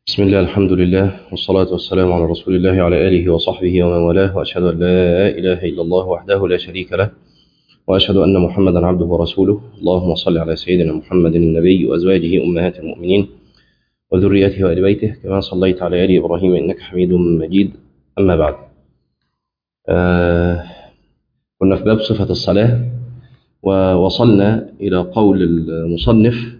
بسم الله الحمد لله والصلاة والسلام على رسول الله وعلى آله وصحبه ومن والاه وأشهد أن لا إله إلا الله وحده لا شريك له وأشهد أن محمدا عبده ورسوله اللهم صل على سيدنا محمد النبي وأزواجه أمهات المؤمنين وذريته وآل بيته كما صليت على آل إبراهيم إنك حميد مجيد أما بعد آه كنا في باب صفة الصلاة ووصلنا إلى قول المصنف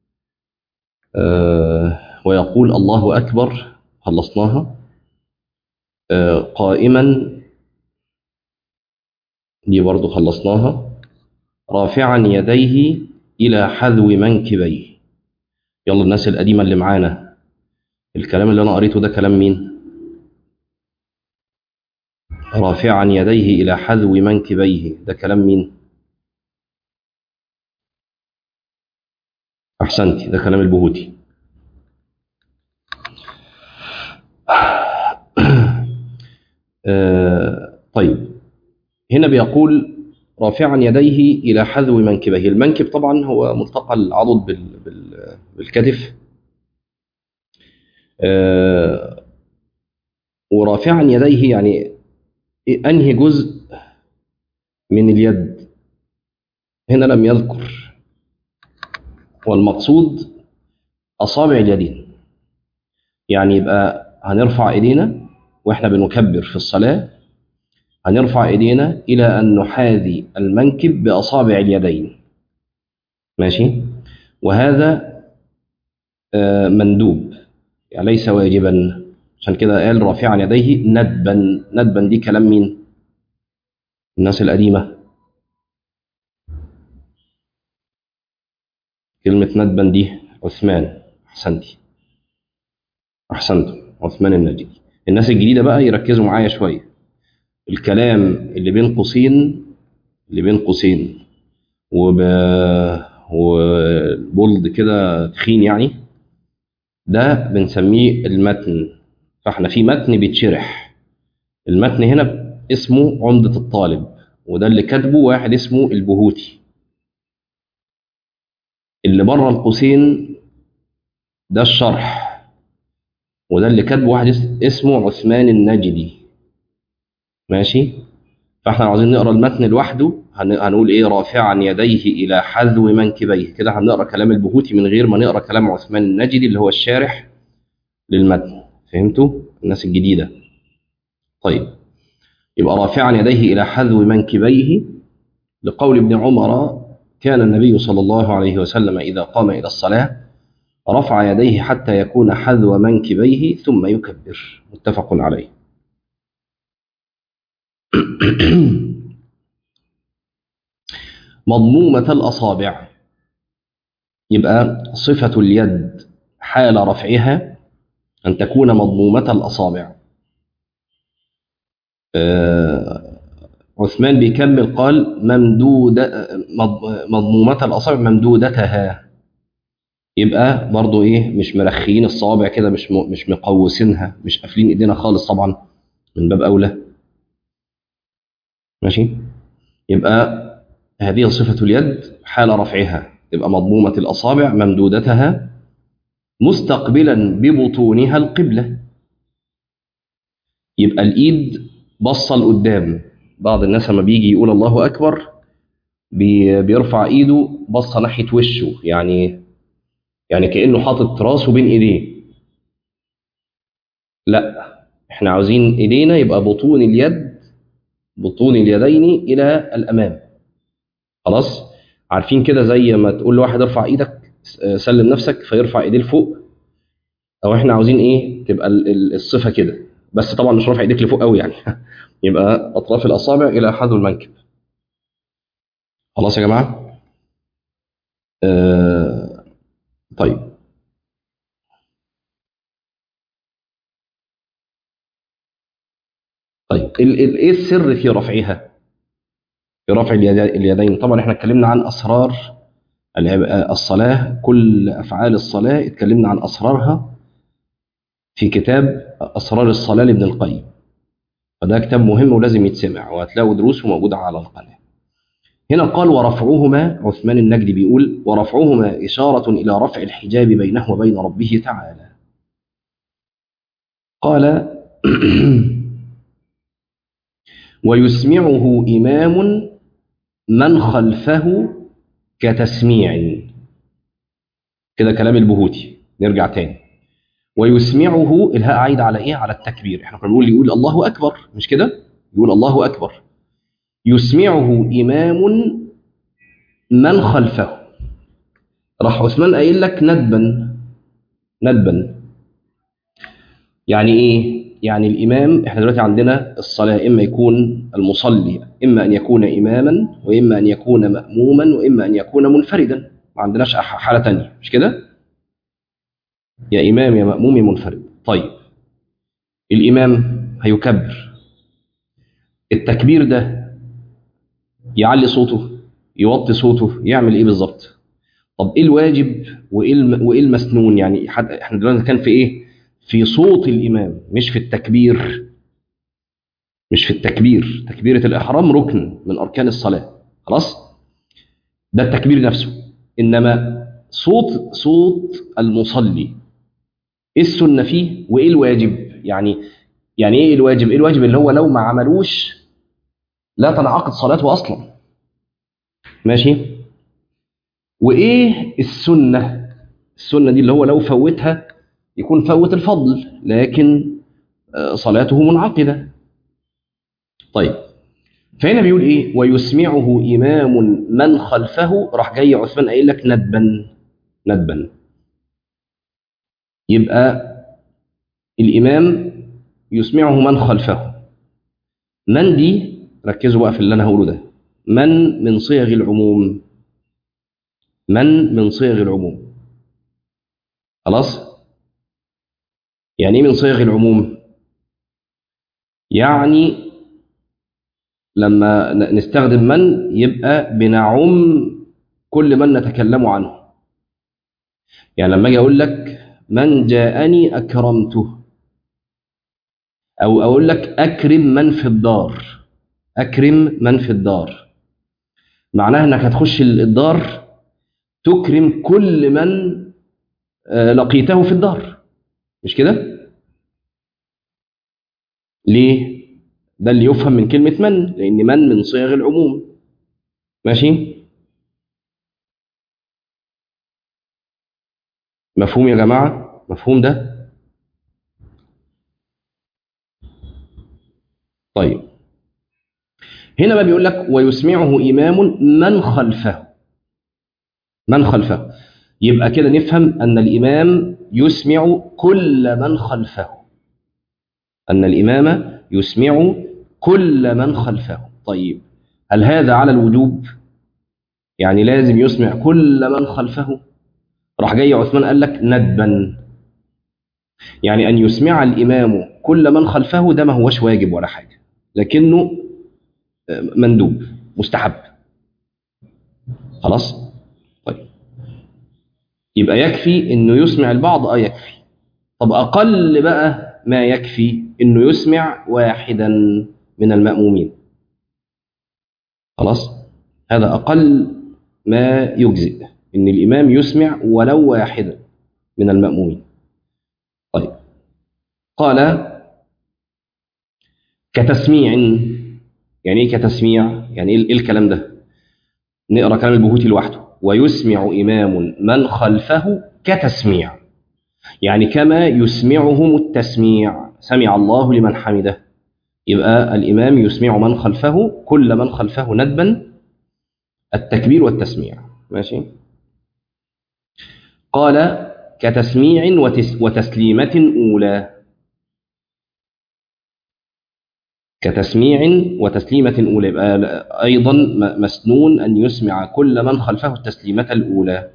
آه ويقول الله أكبر خلصناها آه قائما دي برضو خلصناها رافعا يديه إلى حذو منكبيه يلا الناس القديمة اللي معانا الكلام اللي أنا قريته ده كلام مين رافعا يديه إلى حذو منكبيه ده كلام مين أحسنتي ده كلام البهوتي آه طيب هنا بيقول رافعا يديه إلى حذو منكبيه المنكب طبعا هو ملتقى العضد بال بال بالكتف آه ورافعا يديه يعني أنهي جزء من اليد هنا لم يذكر والمقصود أصابع اليدين يعني يبقى هنرفع إيدينا وإحنا بنكبر في الصلاة هنرفع إيدينا إلى أن نحاذي المنكب بأصابع اليدين ماشي وهذا آه مندوب يعني ليس واجبا عشان كده قال رافعا يديه ندبا ندبا دي كلام مين الناس القديمة كلمة ندبا دي عثمان أحسنتي أحسنتم عثمان النجدي الناس الجديدة بقى يركزوا معايا شوية الكلام اللي بين قوسين اللي بين قوسين وب وبولد كده تخين يعني ده بنسميه المتن فاحنا في متن بيتشرح المتن هنا اسمه عمدة الطالب وده اللي كاتبه واحد اسمه البهوتي اللي بره القوسين ده الشرح وده اللي كاتبه واحد اسمه عثمان النجدي ماشي فاحنا عاوزين نقرا المتن لوحده هنقول ايه رافعا يديه الى حذو منكبيه كده هنقرا كلام البهوتي من غير ما نقرا كلام عثمان النجدي اللي هو الشارح للمتن فهمتوا الناس الجديده طيب يبقى رافعا يديه الى حذو منكبيه لقول ابن عمر كان النبي صلى الله عليه وسلم اذا قام الى الصلاه رفع يديه حتى يكون حذو منكبيه ثم يكبر متفق عليه مضمومة الأصابع يبقى صفة اليد حال رفعها أن تكون مضمومة الأصابع آه عثمان بيكمل قال ممدودة مضمومة الأصابع ممدودتها يبقى برضو إيه مش مرخيين الصوابع كده مش مش مقوسينها مش قافلين إيدينا خالص طبعا من باب أولى ماشي يبقى هذه صفة اليد حال رفعها تبقى مضمومة الأصابع ممدودتها مستقبلا ببطونها القبلة يبقى الإيد بصة لقدام بعض الناس لما بيجي يقول الله أكبر بيرفع إيده بصة ناحية وشه يعني يعني كأنه حاطط راسه بين إيديه لا احنا عاوزين إيدينا يبقى بطون اليد بطون اليدين إلى الأمام خلاص عارفين كده زي ما تقول لواحد ارفع ايدك سلم نفسك فيرفع ايديه لفوق او احنا عاوزين ايه تبقى الصفه كده بس طبعا مش رافع ايديك لفوق قوي يعني يبقى اطراف الاصابع الى حذو المنكب خلاص يا جماعه آه طيب طيب ايه السر في رفعها في رفع اليدين طبعا احنا اتكلمنا عن اسرار الصلاه كل افعال الصلاه اتكلمنا عن اسرارها في كتاب اسرار الصلاه لابن القيم فده كتاب مهم ولازم يتسمع وهتلاقوا دروسه موجوده على القناه هنا قال ورفعهما عثمان النجدي بيقول ورفعهما إشارة إلى رفع الحجاب بينه وبين ربه تعالى قال ويسمعه إمام من خلفه كتسميع كده كلام البهوتي نرجع تاني ويسمعه الهاء عايد على ايه على التكبير احنا كنا بنقول يقول الله اكبر مش كده يقول الله اكبر يسمعه امام من خلفه راح عثمان قايل لك ندبا ندبا يعني ايه يعني الامام احنا دلوقتي عندنا الصلاه اما يكون المصلي اما ان يكون اماما واما ان يكون ماموما واما ان يكون منفردا ما عندناش حاله تانية مش كده يا امام يا ماموم يا منفرد طيب الامام هيكبر التكبير ده يعلي صوته يوطي صوته يعمل ايه بالظبط طب ايه الواجب وايه الم- وايه المسنون يعني حد احنا دلوقتي كان في ايه في صوت الامام مش في التكبير مش في التكبير تكبيره الاحرام ركن من اركان الصلاه خلاص ده التكبير نفسه انما صوت صوت المصلي ايه السنه فيه وايه الواجب يعني يعني ايه الواجب ايه الواجب اللي هو لو ما عملوش لا تنعقد صلاته اصلا ماشي وايه السنه السنه دي اللي هو لو فوتها يكون فوت الفضل لكن آه، صلاته منعقده طيب فهنا بيقول ايه ويسمعه امام من خلفه راح جاي عثمان قايل لك ندبا ندبا يبقى الامام يسمعه من خلفه من دي ركزوا بقى في اللي انا هقوله ده من من صيغ العموم من من صيغ العموم خلاص يعني ايه من صيغ العموم يعني لما ن- نستخدم من يبقى بنعم كل من نتكلم عنه يعني لما اجي اقول لك من جاءني اكرمته او اقول لك اكرم من في الدار اكرم من في الدار معناها انك هتخش الدار تكرم كل من آه، لقيته في الدار مش كده ليه ده اللي يفهم من كلمة من لأن من من صيغ العموم ماشي مفهوم يا جماعة مفهوم ده طيب هنا بقى بيقول لك ويسمعه إمام من خلفه من خلفه يبقى كده نفهم أن الإمام يسمع كل من خلفه أن الإمام يسمع كل من خلفه طيب هل هذا على الوجوب يعني لازم يسمع كل من خلفه راح جاي عثمان قال لك ندبا يعني أن يسمع الإمام كل من خلفه ده ما هوش واجب ولا حاجة لكنه آه، مندوب مستحب خلاص طيب يبقى يكفي انه يسمع البعض اه يكفي طب اقل بقى ما يكفي انه يسمع واحدا من المأمومين خلاص هذا اقل ما يجزئ ان الامام يسمع ولو واحدا من المأمومين طيب قال كتسميع يعني ايه كتسميع يعني ايه إيه الكلام ده نقرا كلام البهوتي لوحده ويسمع امام من خلفه كتسميع يعني كما يسمعهم التسميع سمع الله لمن حمده يبقى الامام يسمع من خلفه كل من خلفه ندبا التكبير والتسميع ماشي قال كتسميع وتس وتسليمة أولى كتسميع وتسليمة أولى يبقى أيضا م- مسنون أن يسمع كل من خلفه التسليمة الأولى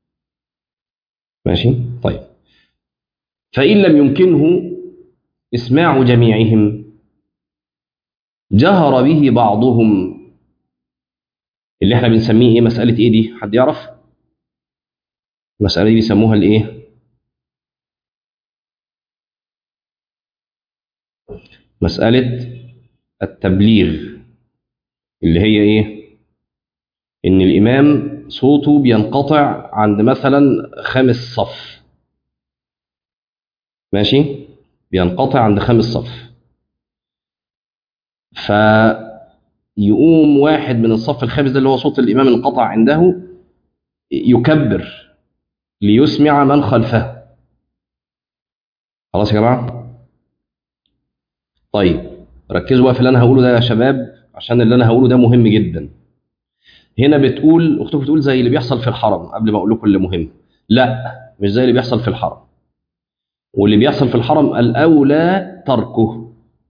ماشي طيب فإن لم يمكنه إسماع جميعهم جهر به بعضهم اللي احنا بنسميه ايه مسألة ايه دي حد يعرف المسألة دي بيسموها الايه مسألة التبليغ اللي هي ايه ان الامام صوته بينقطع عند مثلا خامس صف ماشي بينقطع عند خامس صف فيقوم واحد من الصف الخامس ده اللي هو صوت الإمام انقطع عنده يكبر ليسمع من خلفه خلاص يا جماعة طيب ركزوا بقى في اللي أنا هقوله ده يا شباب عشان اللي أنا هقوله ده مهم جدا هنا بتقول أختك بتقول زي اللي بيحصل في الحرم قبل ما أقول لكم اللي مهم لا مش زي اللي بيحصل في الحرم واللي بيحصل في الحرم الأولى تركه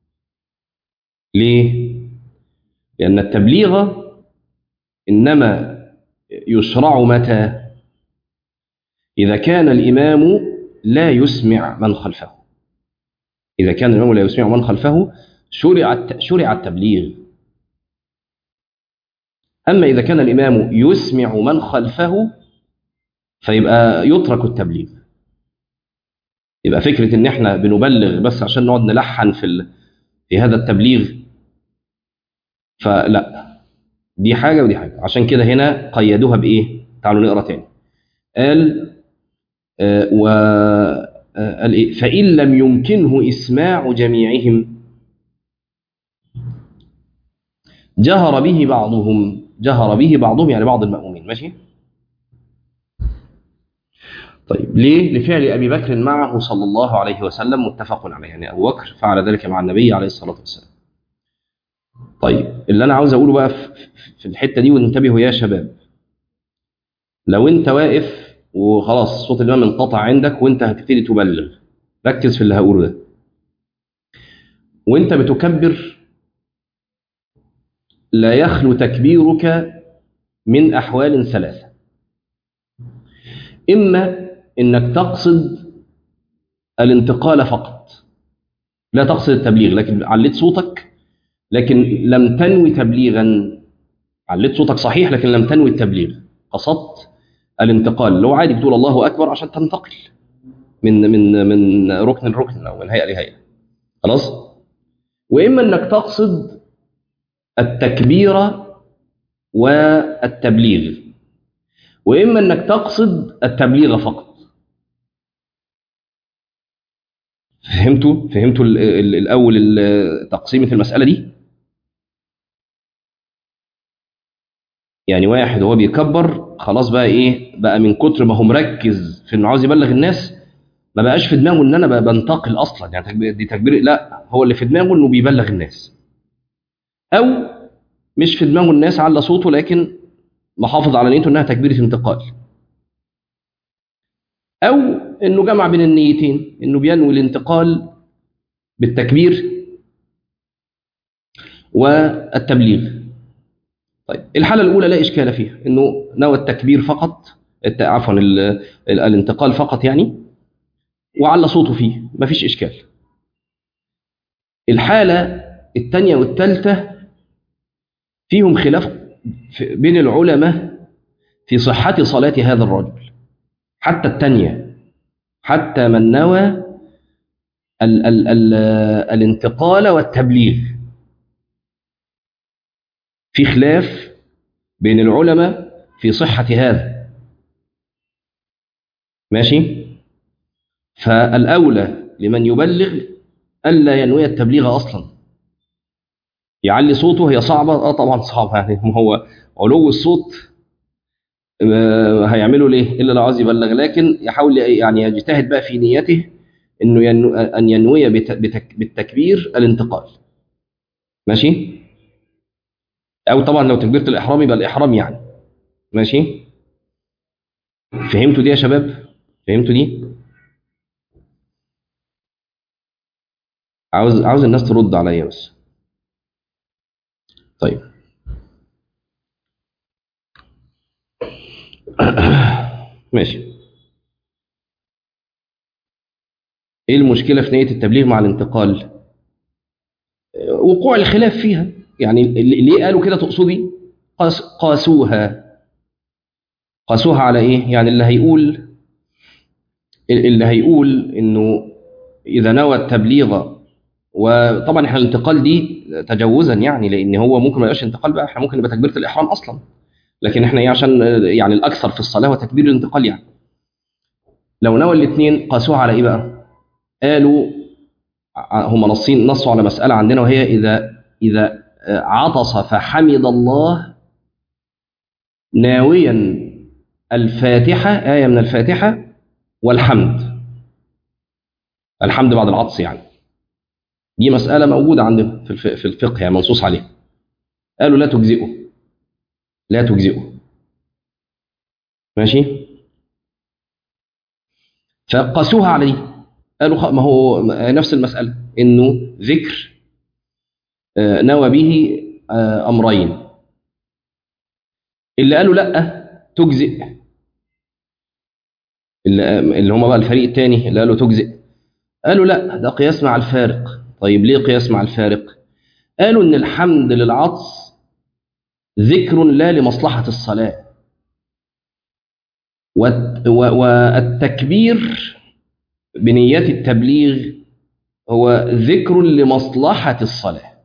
ليه؟ لأن التبليغ إنما يشرع متى؟ إذا كان الإمام لا يسمع من خلفه إذا كان الإمام لا يسمع من خلفه شرع شرع التبليغ أما إذا كان الإمام يسمع من خلفه فيبقى يترك التبليغ يبقى فكرة إن إحنا بنبلغ بس عشان نقعد نلحن في ال... في هذا التبليغ فلا دي حاجة ودي حاجة عشان كده هنا قيدوها بإيه؟ تعالوا نقرأ تاني قال آه و آه قال إيه؟ فإن لم يمكنه إسماع جميعهم جهر به بعضهم جهر به بعضهم يعني بعض المأمومين ماشي؟ طيب ليه؟ لفعل أبي بكر معه صلى الله عليه وسلم متفق عليه يعني أبو بكر فعل ذلك مع النبي عليه الصلاة والسلام طيب اللي أنا عاوز أقوله بقى في الحتة دي وانتبهوا يا شباب لو أنت واقف وخلاص صوت الإمام انقطع عندك وأنت هتبتدي تبلغ ركز في اللي هقوله ده وأنت بتكبر لا يخلو تكبيرك من أحوال ثلاثة إما إنك تقصد الانتقال فقط لا تقصد التبليغ لكن عليت صوتك لكن لم تنوي تبليغا عليت صوتك صحيح لكن لم تنوي التبليغ قصدت الانتقال لو عادي بتقول الله أكبر عشان تنتقل من من من ركن لركن أو من هيئة لهيئة خلاص وإما إنك تقصد التكبير والتبليغ وإما أنك تقصد التبليغ فقط فهمتوا فهمتوا الأول تقسيمة المسألة دي يعني واحد وهو بيكبر خلاص بقى إيه بقى من كتر ما هو مركز في إنه عاوز يبلغ الناس ما بقاش في دماغه إن أنا بنتقل أصلا يعني دي تكبير لا هو اللي في دماغه إنه بيبلغ الناس أو مش في دماغه الناس على صوته لكن محافظ على نيته انها تكبيره انتقال او انه جمع بين النيتين انه بينوي الانتقال بالتكبير والتبليغ طيب الحاله الاولى لا اشكال فيها انه نوى التكبير فقط عفوا الانتقال فقط يعني وعلى صوته فيه مفيش اشكال الحاله الثانيه والثالثه فيهم خلاف بين العلماء في صحة صلاة هذا الرجل حتى الثانية حتى من نوى ال ال ال الانتقال والتبليغ في خلاف بين العلماء في صحة هذا ماشي فالأولى لمن يبلغ ألا ينوي التبليغ أصلاً يعلي صوته هي صعبة اه طبعا صعبة يعني ما هو علو الصوت هيعمله ليه الا لو عايز يبلغ لكن يحاول يعني يجتهد بقى في نيته انه ينو ان ينوي بالتكبير الانتقال ماشي او طبعا لو تكبيره الاحرام يبقى الاحرام يعني ماشي فهمتوا دي يا شباب فهمتوا دي عاوز عاوز الناس ترد عليا بس طيب ماشي ايه المشكله في نيه التبليغ مع الانتقال وقوع الخلاف فيها يعني ليه قالوا كده تقصدي قاس قاسوها قاسوها على ايه يعني اللي هيقول اللي هيقول انه اذا نوى التبليغ وطبعا احنا الانتقال دي تجوزا يعني لان هو ممكن ما يبقاش انتقال بقى احنا ممكن يبقى تكبيره الاحرام اصلا لكن احنا ايه عشان يعني الاكثر في الصلاه هو تكبير الانتقال يعني لو نوى الاثنين قاسوها على ايه بقى قالوا هم نصين نصوا على مسألة عندنا وهي إذا إذا عطس فحمد الله ناويا الفاتحة آية من الفاتحة والحمد الحمد بعد العطس يعني دي مسألة موجودة عندنا في في الفقه يعني منصوص عليها قالوا لا تجزئه لا تجزئه ماشي فقاسوها على دي قالوا ما هو نفس المسألة إنه ذكر نوى به أمرين اللي قالوا لا تجزئ اللي هم بقى الفريق الثاني اللي قالوا تجزئ قالوا لا ده قياس مع الفارق طيب ليه قياس مع الفارق قالوا ان الحمد للعطس ذكر لا لمصلحة الصلاة والتكبير بنية التبليغ هو ذكر لمصلحة الصلاة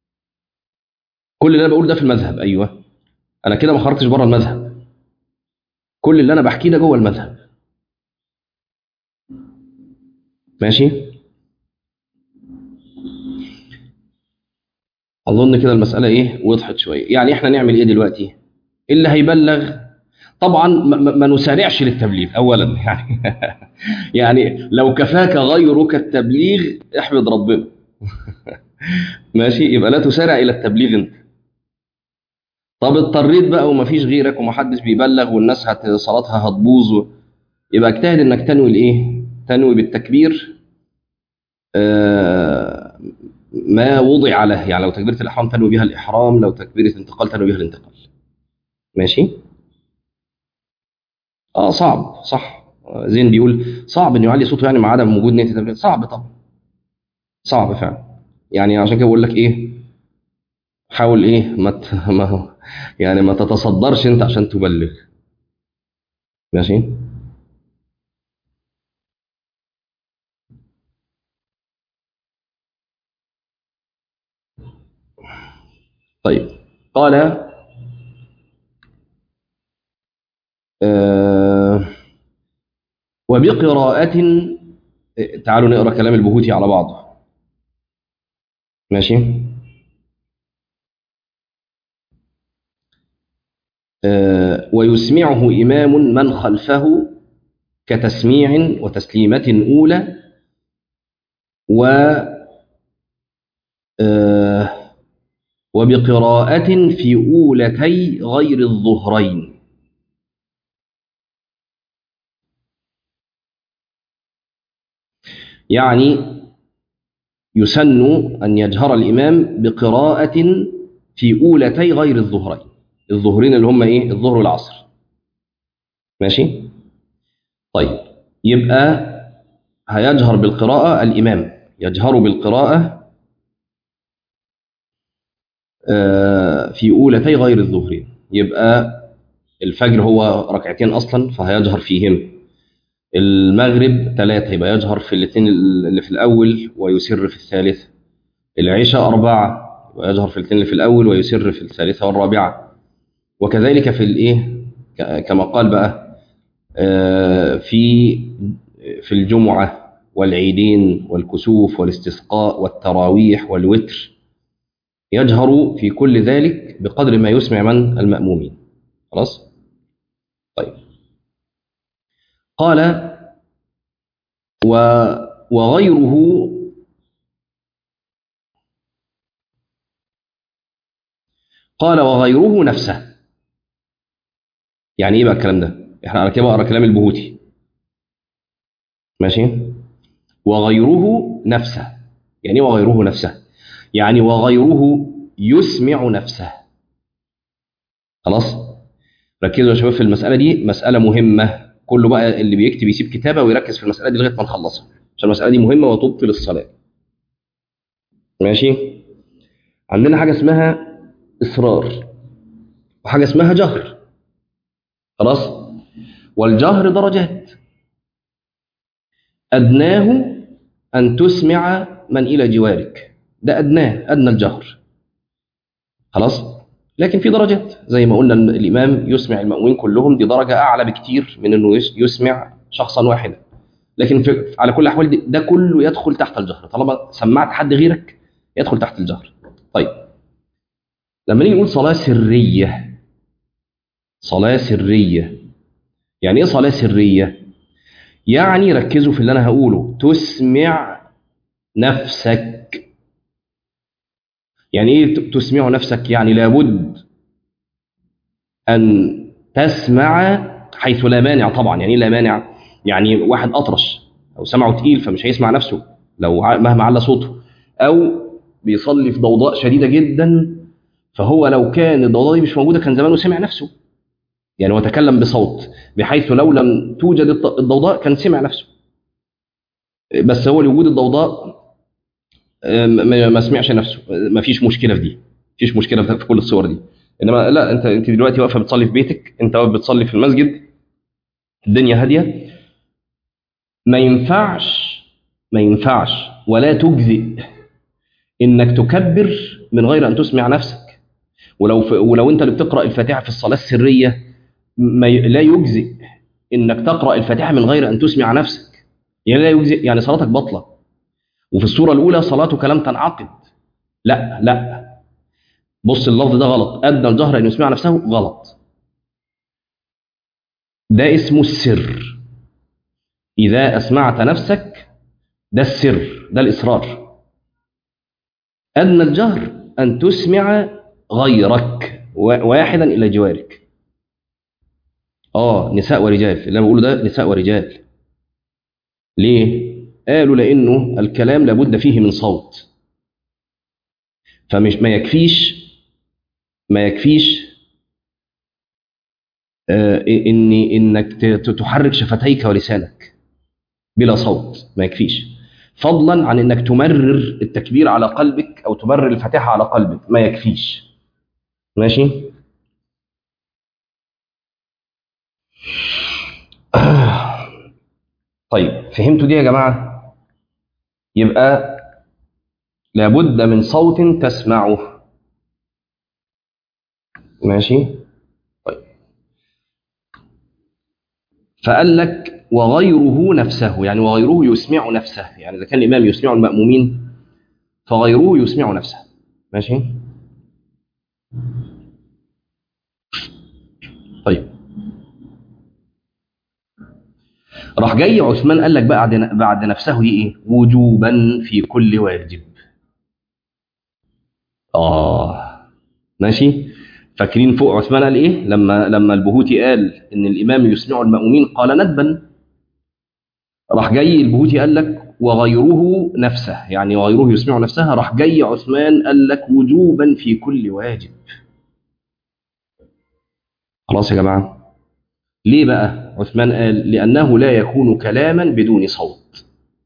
كل اللي انا بقول ده في المذهب ايوه انا كده ما خرجتش بره المذهب كل اللي انا بحكيه ده جوه المذهب ماشي اظن كده المساله ايه وضحت شويه يعني احنا نعمل ايه دلوقتي اللي هيبلغ طبعا ما نسارعش للتبليغ اولا يعني يعني لو كفاك غيرك التبليغ احمد ربنا ماشي يبقى لا تسارع الى التبليغ انت طب اضطريت بقى ومفيش غيرك ومحدش بيبلغ والناس هت صلاتها هتبوظ يبقى اجتهد انك تنوي الايه تنوي بالتكبير آه ما وضع له يعني لو تكبيره الاحرام تنوي بها الاحرام لو تكبيره الانتقال تنوي بها الانتقال ماشي اه صعب صح زين بيقول صعب انه يعلي صوته يعني مع عدم وجود نيه التبليغ صعب طبعا صعب فعلا يعني عشان كده بقول لك ايه حاول ايه ما ت... ما يعني ما تتصدرش انت عشان تبلغ ماشي طيب قال آه وبقراءة تعالوا نقرا كلام البهوتي على بعضه ماشي آه ويسمعه إمام من خلفه كتسميع وتسليمة أولى و آه وبقراءة في أولتي غير الظهرين يعني يسن أن يجهر الإمام بقراءة في أولتي غير الظهرين الظهرين اللي هم إيه الظهر والعصر ماشي طيب يبقى هيجهر بالقراءة الإمام يجهر بالقراءة في أولتي غير الظهرين يبقى الفجر هو ركعتين أصلا فهيجهر فيهم المغرب ثلاثة يبقى يجهر في الاثنين اللي في الأول ويسر في الثالث العشاء أربعة ويجهر في الاثنين اللي في الأول ويسر في الثالثة والرابعة وكذلك في الإيه كما قال بقى في في الجمعة والعيدين والكسوف والاستسقاء والتراويح والوتر يجهر في كل ذلك بقدر ما يسمع من المأمومين خلاص طيب قال و وغيره قال وغيره نفسه يعني ايه بقى الكلام ده احنا على كده بقرا كلام البهوتي ماشي وغيره نفسه يعني ايه وغيره نفسه يعني وغيره يسمع نفسه خلاص ركزوا يا شباب في المسألة دي مسألة مهمة كله بقى اللي بيكتب يسيب كتابة ويركز في المسألة دي لغاية ما نخلصها عشان المسألة دي مهمة وتبطل الصلاة ماشي عندنا حاجة اسمها إصرار وحاجة اسمها جهر خلاص والجهر درجات أدناه أن تسمع من إلى جوارك ده أدناه أدنى الجهر خلاص لكن في درجات زي ما قلنا الإمام يسمع المأمومين كلهم دي درجة أعلى بكتير من أنه يسمع شخصا واحدا لكن في على كل الاحوال دي- ده كله يدخل تحت الجهر طالما سمعت حد غيرك يدخل تحت الجهر طيب لما نيجي نقول صلاه سريه صلاه سريه يعني ايه صلاه سريه يعني ركزوا في اللي انا هقوله تسمع نفسك يعني ايه ت- تسمع نفسك يعني لابد ان تسمع حيث لا مانع طبعا يعني ايه لا مانع يعني واحد اطرش او سمعه تقيل فمش هيسمع نفسه لو ع- مهما على صوته او بيصلي في ضوضاء شديده جدا فهو لو كان الضوضاء دي مش موجوده كان زمانه سمع نفسه يعني هو تكلم بصوت بحيث لو لم توجد الط- الضوضاء كان سمع نفسه بس هو لوجود الضوضاء آه، ما ما سمعش نفسه ما فيش مشكله في دي فيش مشكله في في كل الصور دي انما لا انت انت دلوقتي واقفه بتصلي في بيتك انت واقف بتصلي في المسجد الدنيا هاديه ما ينفعش ما ينفعش ولا تجزئ انك تكبر من غير ان تسمع نفسك ولو في ولو انت اللي بتقرا الفاتحه في الصلاه السريه ما ي... لا يجزئ انك تقرا الفاتحه من غير ان تسمع نفسك يعني لا يجزئ يعني صلاتك باطله وفي الصوره الاولى صلاتك لم تنعقد لا لا بص اللفظ ده غلط ادنى الجهر ان يسمع نفسه غلط ده اسمه السر اذا اسمعت نفسك ده السر ده الاصرار ادنى الجهر ان تسمع غيرك وا- واحدا الى جوارك اه نساء ورجال اللي انا بقوله ده نساء ورجال ليه قالوا لانه الكلام لابد فيه من صوت فمش ما يكفيش ما يكفيش آه ان انك ت- ت- تحرك شفتيك ولسانك بلا صوت ما يكفيش فضلا عن انك تمرر التكبير على قلبك او تمرر الفاتحه على قلبك ما يكفيش ماشي طيب فهمتوا دي يا جماعه يبقى لابد من صوت تسمعه ماشي طيب فقال لك وغيره نفسه يعني وغيره يسمع نفسه يعني اذا كان الامام يسمع المامومين فغيره يسمع نفسه ماشي طيب راح جاي عثمان قال لك بقى بعد بعد نفسه دي ايه وجوبا في كل واجب اه ماشي فاكرين فوق عثمان قال ايه لما لما البهوتي قال ان الامام يسمع المأمومين قال ندبا راح جاي البهوتي قال لك وغيره نفسه يعني وغيره يسمع نفسها راح جاي عثمان قال لك وجوبا في كل واجب خلاص يا جماعه ليه بقى عثمان قال لانه لا يكون كلاما بدون صوت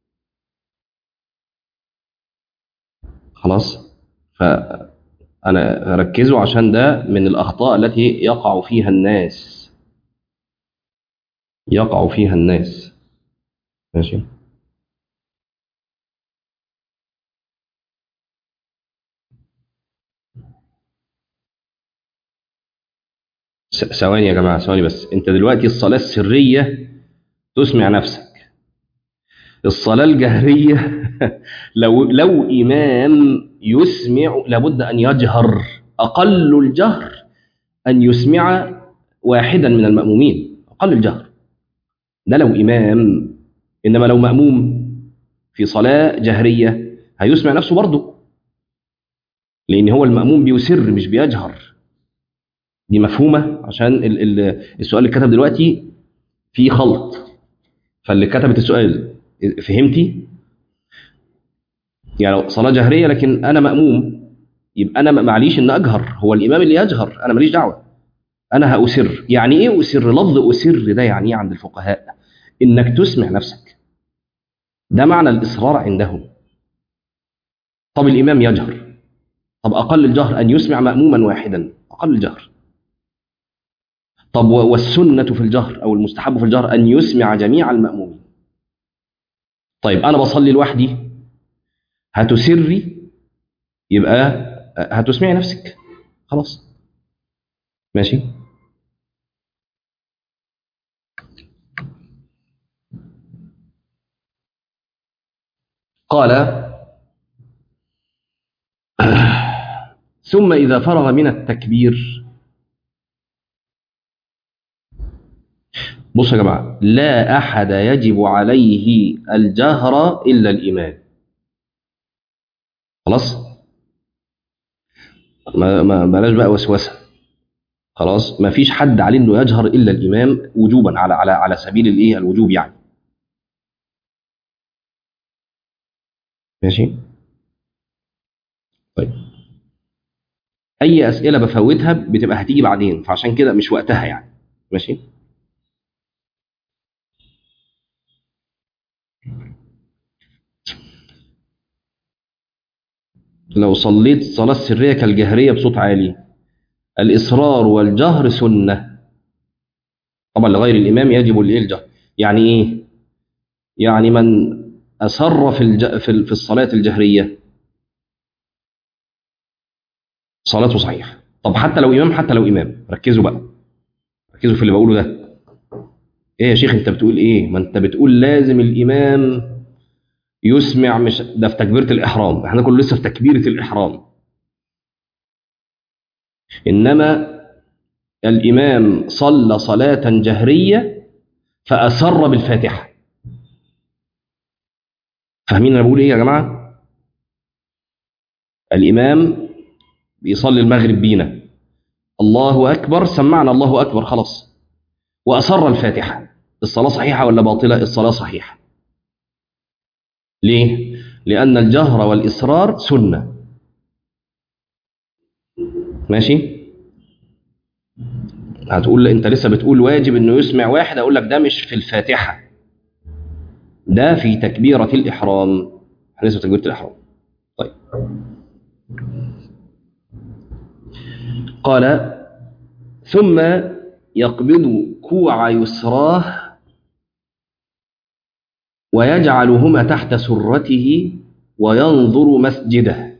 خلاص فانا ركزوا عشان ده من الاخطاء التي يقع فيها الناس يقع فيها الناس ماشي س- ثواني يا جماعه ثواني بس انت دلوقتي الصلاه السريه تسمع نفسك الصلاه الجهريه لو لو امام يسمع لابد ان يجهر اقل الجهر ان يسمع واحدا من المامومين اقل الجهر ده لو امام انما لو ماموم في صلاه جهريه هيسمع نفسه برضه لان هو الماموم بيسر مش بيجهر دي مفهومه عشان ال ال السؤال اللي كتب دلوقتي فيه خلط فاللي كتبت السؤال فهمتي يعني لو صلاه جهريه لكن انا ماموم يبقى انا ما- معليش ان اجهر هو الامام اللي يجهر انا ماليش دعوه انا هاسر يعني ايه اسر لفظ اسر ده يعني ايه عند الفقهاء انك تسمع نفسك ده معنى الاصرار عندهم طب الامام يجهر طب اقل الجهر ان يسمع ماموما واحدا اقل الجهر طب و- والسنه في الجهر او المستحب في الجهر ان يسمع جميع المامومين طيب انا بصلي لوحدي هتسري يبقى هتسمعي نفسك خلاص ماشي قال ثم إذا فرغ من التكبير بصوا يا جماعة لا أحد يجب عليه الجهر إلا الإمام خلاص ما ما بلاش بقى وسوسة خلاص ما فيش حد عليه انه يجهر الا الامام وجوبا على على على سبيل الايه الوجوب يعني ماشي طيب اي اسئله بفوتها بتبقى هتيجي بعدين فعشان كده مش وقتها يعني ماشي لو صليت صلاة سرية كالجهرية بصوت عالي الإصرار والجهر سنة طبعا لغير الإمام يجب الإيه الجهر يعني إيه؟ يعني من أسر في الج... في ال- في الصلاة الجهرية صلاته صحيحة طب حتى لو إمام حتى لو إمام ركزوا بقى ركزوا في اللي بقوله ده إيه يا شيخ أنت بتقول إيه؟ ما أنت بتقول لازم الإمام يسمع مش ده في تكبيرة الإحرام احنا كنا لسه في تكبيرة الإحرام إنما الإمام صلى صلاة جهرية فأسر بالفاتحة فاهمين أنا بقول إيه يا جماعة الإمام بيصلي المغرب بينا الله أكبر سمعنا الله أكبر خلاص وأسر الفاتحة الصلاة صحيحة ولا باطلة الصلاة صحيحة ليه لأن الجهر والإصرار سنة ماشي هتقول انت لسه بتقول واجب انه يسمع واحد اقول لك ده مش في الفاتحه ده في تكبيره الاحرام احنا لسه في تكبيره الاحرام طيب قال ثم يقبض كوع يسراه ويجعلهما تحت سرته وينظر مسجده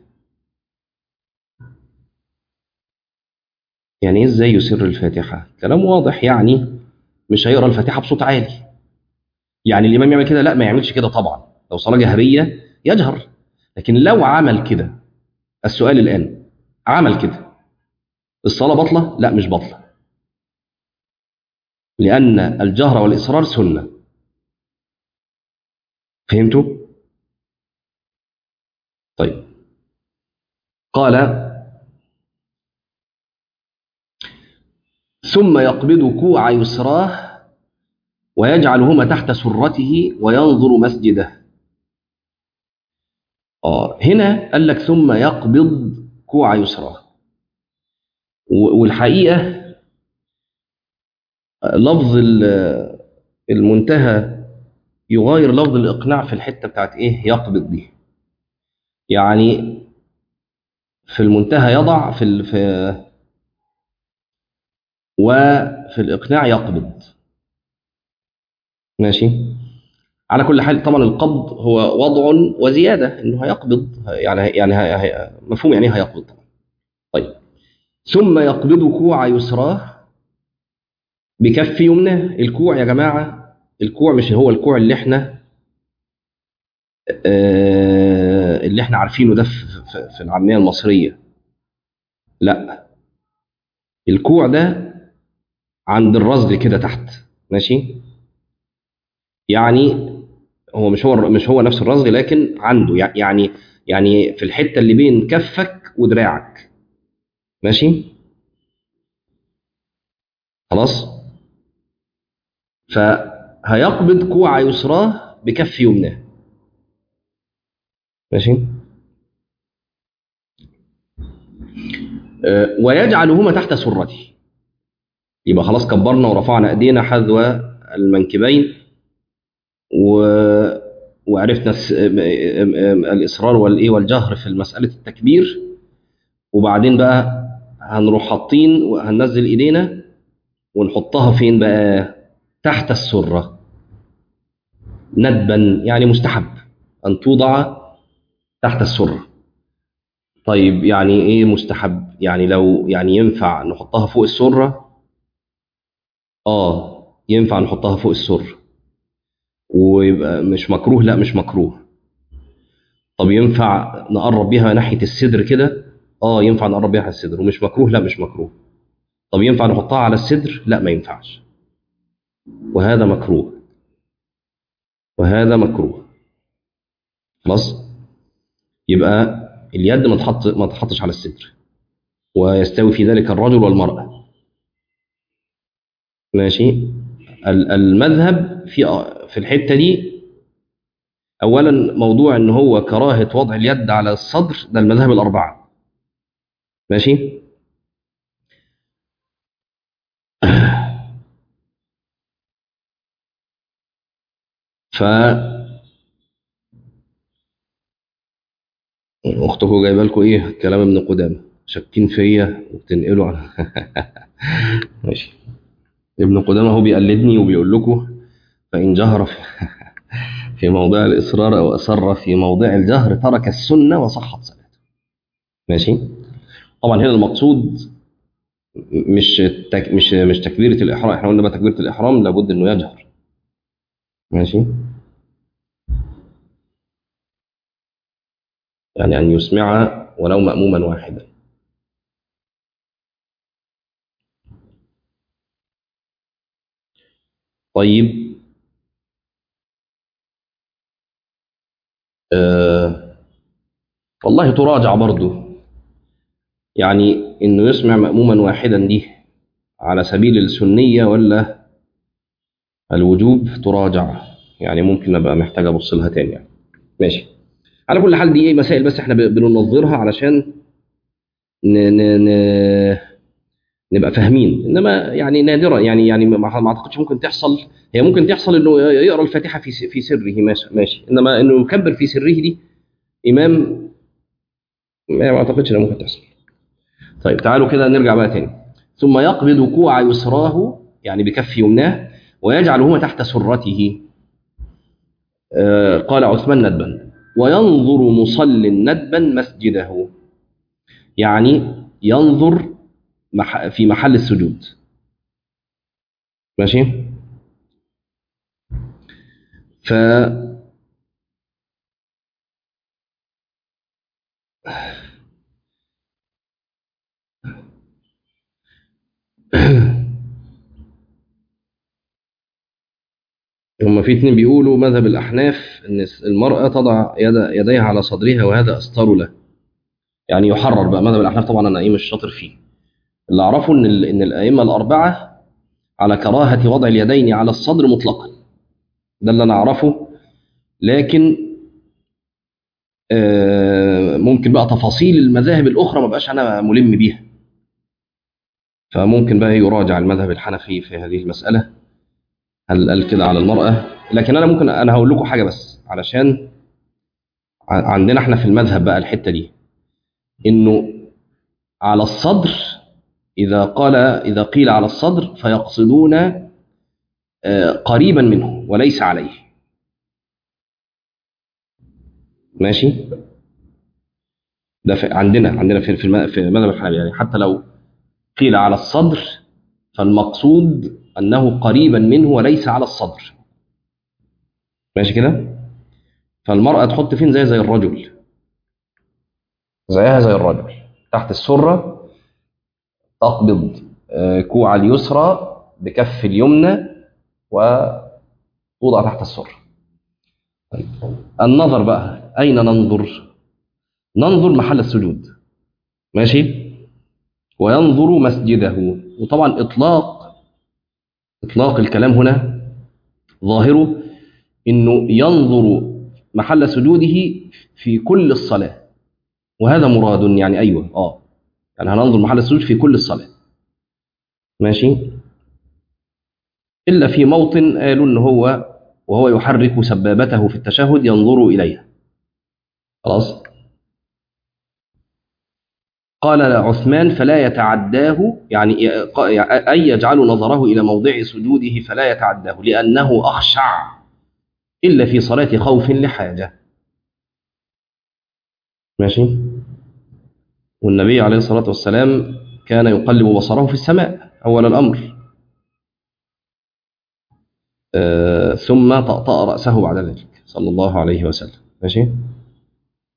يعني ايه ازاي يسر الفاتحه كلام واضح يعني مش هيقرا الفاتحه بصوت عالي يعني الامام يعمل كده لا ما يعملش كده طبعا لو صلاه جهريه يجهر لكن لو عمل كده السؤال الان عمل كده الصلاه بطله لا مش بطله لان الجهر والاصرار سنه فهمتوا طيب قال ثم يقبض كوع يسراه ويجعلهما تحت سرته وينظر مسجده آه هنا قال لك ثم يقبض كوع يسراه و- والحقيقة لفظ ال- المنتهى يغاير لفظ الإقناع في الحتة بتاعت إيه يقبض دي يعني في المنتهى يضع في ال- في وفي الإقناع يقبض ماشي على كل حال طبعا القبض هو وضع وزيادة إنه هيقبض يعني يعني هي هي مفهوم يعني إيه هيقبض طبعا طيب ثم يقبض كوع يسراه بكف يمناه الكوع يا جماعة الكوع مش هو الكوع اللي احنا آه اللي احنا عارفينه ده في, في, في العامية المصرية لا الكوع ده عند الرصد كده تحت ماشي يعني هو مش هو مش هو نفس الرصد لكن عنده يعني يعني في الحته اللي بين كفك ودراعك ماشي خلاص فهيقبض كوع يسراه بكف يمناه ماشي أه ويجعلهما تحت سرته يبقى خلاص كبرنا ورفعنا ايدينا حذو المنكبين و... وعرفنا الس... الاصرار والايه والجهر في مساله التكبير وبعدين بقى هنروح حاطين وهننزل ايدينا ونحطها فين بقى تحت السره ندبا يعني مستحب ان توضع تحت السره طيب يعني ايه مستحب يعني لو يعني ينفع نحطها فوق السره اه ينفع نحطها فوق السر ويبقى مش مكروه لا مش مكروه طب ينفع نقرب بيها ناحيه الصدر كده اه ينفع نقرب بيها على الصدر ومش مكروه لا مش مكروه طب ينفع نحطها على الصدر لا ما ينفعش وهذا مكروه وهذا مكروه خلاص يبقى اليد ما تحط ما تحطش على الصدر ويستوي في ذلك الرجل والمرأة ماشي ال- المذهب في في الحتة دي أولا موضوع إن هو كراهة وضع اليد على الصدر ده المذاهب الأربعة ماشي ف اختكم جايبه لكم ايه كلام ابن قدامه شاكين فيا وبتنقلوا عن ماشي ابن قدامه هو بيقلدني وبيقول لكم فان جهر في, في موضع الاصرار او اصر في موضع الجهر ترك السنه وصحت صلاته ماشي طبعا هنا المقصود مش تك مش مش تكبيره الاحرام احنا قلنا بقى تكبيره الاحرام لابد انه يجهر ماشي يعني أن يسمع ولو مأموما واحدا طيب آه والله تراجع برضو يعني إنه يسمع مأموما واحدا دي على سبيل السنية ولا الوجوب تراجع يعني ممكن أبقى محتاج أبص لها تاني يعني. ماشي على كل حال دي ايه مسائل بس احنا ب- بننظرها علشان ن ن ن نبقى فاهمين انما يعني نادرا يعني يعني ما ما اعتقدش ممكن تحصل هي ممكن تحصل انه يقرا الفاتحه في س- في سره ماشي ماشي انما انه يكبر في سره دي امام ما ما اعتقدش انها ممكن تحصل طيب تعالوا كده نرجع بقى تاني ثم يقبض كوع يسراه يعني بكف يمناه ويجعلهما تحت سرته آه، قال عثمان ندبا وينظر مصل ندبا مسجده يعني ينظر مح- في محل السجود ماشي ف هما في اتنين بيقولوا مذهب الأحناف إن المرأة تضع يد يديها على صدرها وهذا أستر له يعني يحرر بقى مذهب الأحناف طبعا أنا إيه مش شاطر فيه اللي أعرفه إن ال- إن الأئمة الأربعة على كراهة وضع اليدين على الصدر مطلقا ده اللي أنا أعرفه لكن آه، ممكن بقى تفاصيل المذاهب الأخرى ما بقاش أنا ملم بيها فممكن بقى يراجع المذهب الحنفي في هذه المسألة هل قال كده على المرأة لكن أنا ممكن أنا هقول لكم حاجة بس علشان ع- عندنا احنا في المذهب بقى الحتة دي إنه على الصدر إذا قال إذا قيل على الصدر فيقصدون آه، قريبا منه وليس عليه ماشي ده في عندنا عندنا في في الم- في مذهب الحنابلة يعني حتى لو قيل على الصدر فالمقصود أنه قريبا منه وليس على الصدر ماشي كده فالمرأة تحط فين زي زي الرجل زيها زي الرجل تحت السرة تقبض آه، كوع اليسرى بكف اليمنى وتوضع تحت السرة طيب. النظر بقى أين ننظر ننظر محل السجود ماشي وينظر مسجده وطبعا إطلاق إطلاق الكلام هنا ظاهره إنه ينظر محل سجوده في كل الصلاة وهذا مراد يعني أيوه آه يعني هننظر محل السجود في كل الصلاة ماشي إلا في موطن قالوا إن هو وهو يحرك سبابته في التشهد ينظر إليها خلاص قال عثمان فلا يتعداه يعني أي يجعل نظره إلى موضع سجوده فلا يتعداه لأنه أخشع إلا في صلاة خوف لحاجة ماشي والنبي عليه الصلاة والسلام كان يقلب بصره في السماء أول الأمر آه ثم طأطأ رأسه بعد ذلك صلى الله عليه وسلم ماشي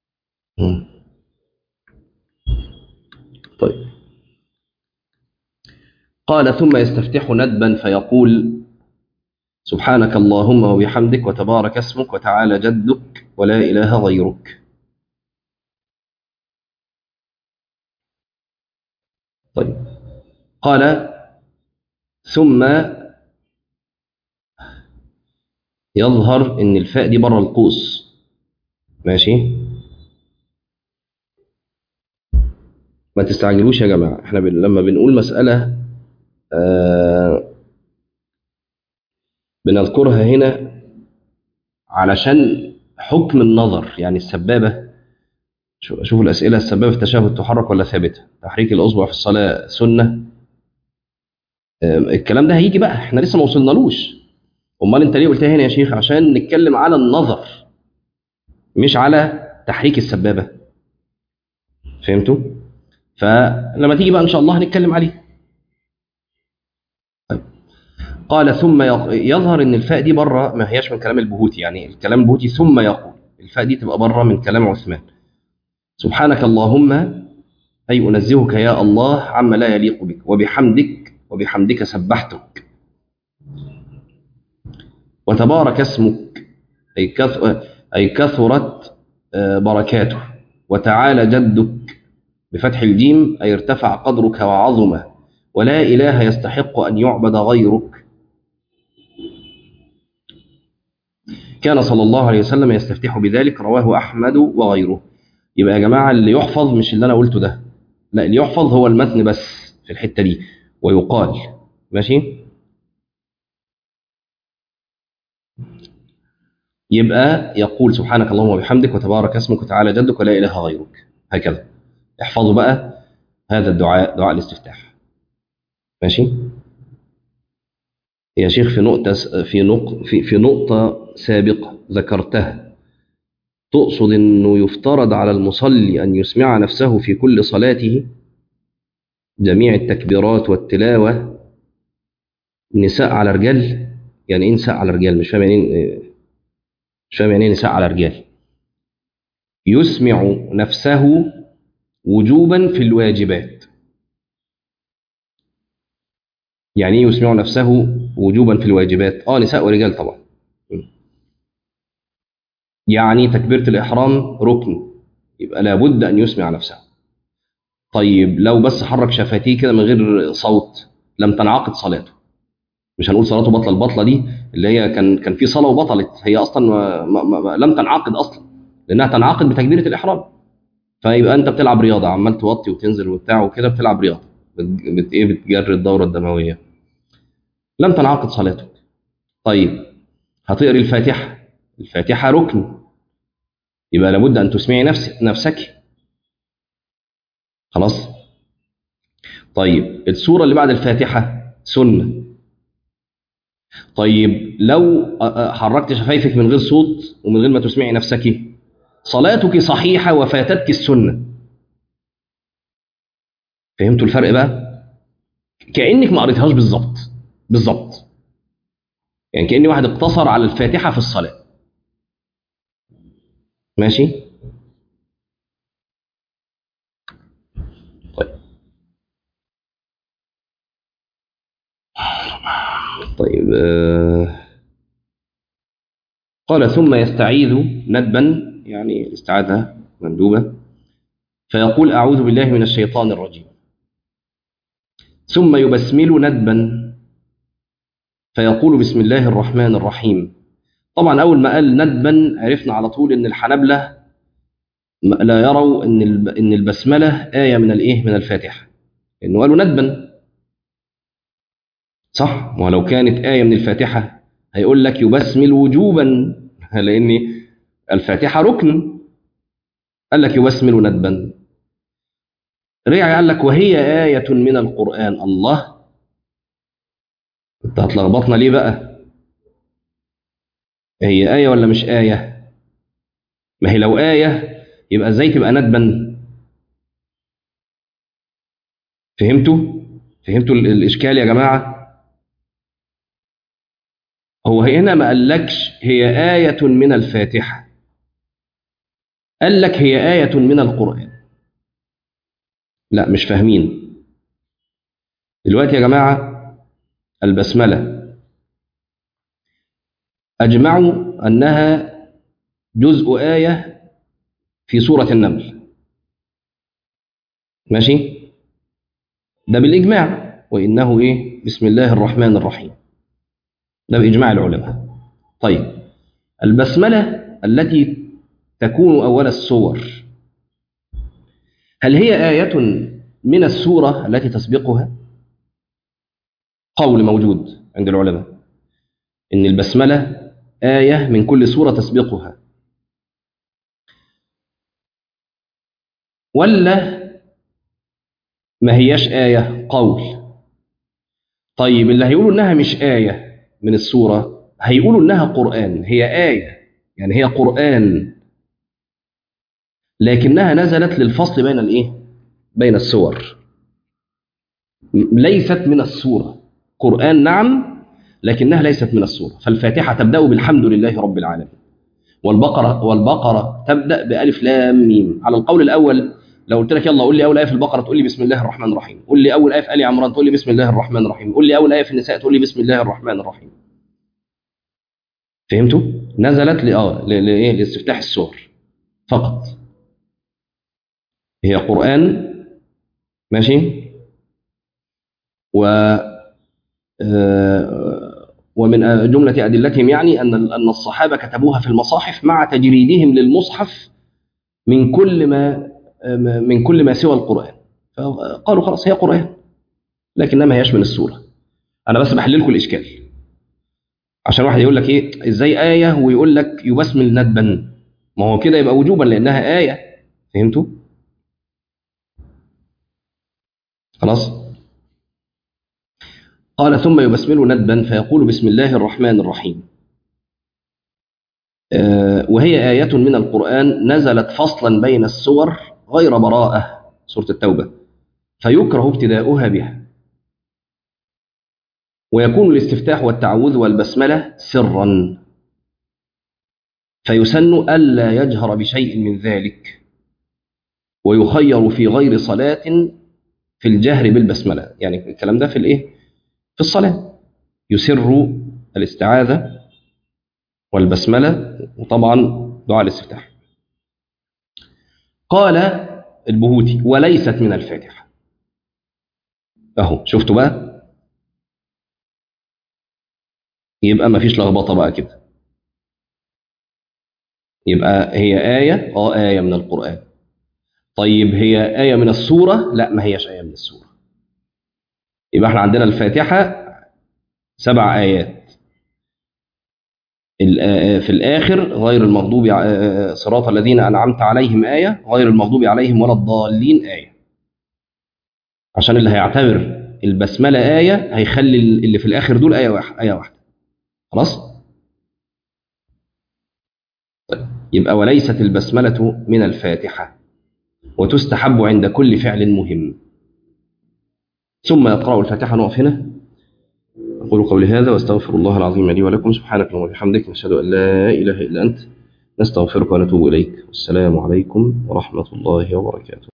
قال ثم يستفتح ندبا فيقول سبحانك اللهم وبحمدك وتبارك اسمك وتعالى جدك ولا إله غيرك طيب قال ثم يظهر ان الفاء دي بره القوس ماشي ما تستعجلوش يا جماعه احنا بن... لما بنقول مساله آه بنذكرها هنا علشان حكم النظر يعني السبابه شو- شوفوا الاسئله السبابه في التشهد تحرك ولا ثابته تحريك الاصبع في الصلاه سنه آه الكلام ده هيجي بقى احنا لسه ما وصلنالوش امال انت ليه قلتها هنا يا شيخ عشان نتكلم على النظر مش على تحريك السبابه فهمتوا فلما تيجي بقى ان شاء الله هنتكلم عليه طيب. قال ثم يق- يظهر ان الفاء دي بره ما هياش من كلام البهوتي يعني الكلام البهوتي ثم يقول الفاء دي تبقى بره من كلام عثمان سبحانك اللهم اي انزهك يا الله عما لا يليق بك وبحمدك وبحمدك سبحتك وتبارك اسمك أي كث- أي كثرت آه، بركاته وتعالى جدك بفتح الجيم أي ارتفع قدرك وعظم ولا إله يستحق أن يعبد غيرك كان صلى الله عليه وسلم يستفتح بذلك رواه أحمد وغيره يبقى يا جماعة اللي يحفظ مش اللي أنا قلته ده لا اللي يحفظ هو المتن بس في الحتة دي ويقال ماشي يبقى يقول سبحانك اللهم وبحمدك وتبارك اسمك وتعالى جدك ولا اله غيرك هكذا احفظوا بقى هذا الدعاء دعاء الاستفتاح ماشي يا شيخ في نقطة في نق في في نقطة سابقة ذكرتها تقصد انه يفترض على المصلي ان يسمع نفسه في كل صلاته جميع التكبيرات والتلاوة نساء على رجال يعني ايه نساء على رجال مش فاهم يعني ايه مش فاهم يعني ايه نساء على رجال يسمع نفسه وجوبا في الواجبات يعني ايه يسمع نفسه وجوبا في الواجبات اه نساء ورجال طبعا يعني تكبيرة الإحرام ركن يبقى لابد أن يسمع نفسه طيب لو بس حرك شفتيه كده من غير صوت لم تنعقد صلاته مش هنقول صلاته بطلة البطلة دي اللي هي كان كان في صلاة وبطلت هي أصلا ما ما ما لم تنعقد أصلا لأنها تنعقد بتكبيرة الإحرام فيبقى أنت بتلعب رياضة عمال توطي وتنزل وبتاع وكده بتلعب رياضة بت بت- إيه بتجري الدورة الدموية لم تنعقد صلاتك طيب هتقري الفاتحة الفاتحة ركن يبقى لابد أن تسمعي نفسك نفسك خلاص طيب السورة اللي بعد الفاتحة سنة طيب لو أ- أ- حركت شفايفك من غير صوت ومن غير ما تسمعي نفسك صلاتك صحيحة وفاتتك السنة فهمتوا الفرق بقى كأنك ما قريتهاش بالظبط بالظبط يعني كأن واحد اقتصر على الفاتحة في الصلاة ماشي طيب طيب آه، قال ثم يستعيذ ندبا يعني الاستعاذة مندوبة فيقول أعوذ بالله من الشيطان الرجيم ثم يبسمل ندبا فيقول بسم الله الرحمن الرحيم طبعا أول ما قال ندبا عرفنا على طول إن الحنبلة م- لا يروا إن الب- إن البسملة آية من الإيه من الفاتحة إنه قالوا ندبا صح ولو كانت آية من الفاتحة هيقول لك يبسمل وجوبا لأن الفاتحة ركن قال لك يبسمل ندبا رجع قال لك وهي آية من القرآن الله انت هتلخبطنا ليه بقى هي آية ولا مش آية ما هي لو آية يبقى ازاي تبقى ندبا فهمتوا فهمتوا ال- الإشكال يا جماعة هو هنا ما قالكش هي آية من الفاتحة قال لك هي آية من القرآن لا مش فاهمين دلوقتي يا جماعة البسملة أجمعوا أنها جزء آية في سورة النمل ماشي ده بالإجماع وإنه إيه بسم الله الرحمن الرحيم ده بإجماع العلماء طيب البسملة التي تكون أول السور هل هي آية من السورة التي تسبقها قول موجود عند العلماء إن البسملة آية من كل سورة تسبقها ولا ما هياش آية قول طيب اللي هيقولوا إنها مش آية من السورة هيقولوا إنها قرآن هي آية يعني هي قرآن لكنها نزلت للفصل بين الإيه؟ بين السور ليست من السورة قرآن نعم لكنها ليست من السورة فالفاتحة تبدأ بالحمد لله رب العالمين والبقرة والبقرة تبدأ بألف لام ميم على القول الأول لو قلت لك يلا قول لي أول آية في البقرة تقول لي بسم الله الرحمن الرحيم قول لي أول آية في آل عمران تقول لي بسم الله الرحمن الرحيم قول لي أول آية في النساء تقول لي بسم الله الرحمن الرحيم فهمتوا؟ نزلت لآه لإيه؟ لاستفتاح السور فقط هي قرآن ماشي و ومن جملة أدلتهم يعني أن أن الصحابة كتبوها في المصاحف مع تجريدهم للمصحف من كل ما من كل ما سوى القرآن فقالوا خلاص هي قرآن لكنها ما هياش من السورة أنا بس بحل لكم الإشكال عشان واحد يقول لك إيه إزاي آية ويقول لك يبسمل ندبا ما هو كده يبقى وجوبا لأنها آية فهمتوا؟ خلاص قال ثم يبسمل ندبا فيقول بسم الله الرحمن الرحيم آه وهي آية من القرآن نزلت فصلا بين السور غير براءة سورة التوبة فيكره ابتداؤها بها ويكون الاستفتاح والتعوذ والبسملة سرا فيسن ألا يجهر بشيء من ذلك ويخير في غير صلاة في الجهر بالبسملة يعني الكلام ده في الايه في الصلاة يسر الاستعاذة والبسملة وطبعا دعاء الاستفتاح قال البهوتي وليست من الفاتحة اهو شفتوا بقى يبقى ما فيش لخبطة بقى كده يبقى هي آية اه آية من القرآن طيب هي آية من السورة لا ما هيش آية من السورة يبقى احنا عندنا الفاتحة سبع آيات في الآخر غير المغضوب صراط الذين أنعمت عليهم آية غير المغضوب عليهم ولا الضالين آية عشان اللي هيعتبر البسملة آية هيخلي اللي في الآخر دول آية واحدة آية واحدة خلاص يبقى وليست البسملة من الفاتحة وتستحب عند كل فعل مهم ثم يقرأ الفاتحة نقف هنا أقول قولي هذا واستغفر الله العظيم لي ولكم سبحانك اللهم وبحمدك نشهد أن لا إله إلا أنت نستغفرك ونتوب إليك والسلام عليكم ورحمة الله وبركاته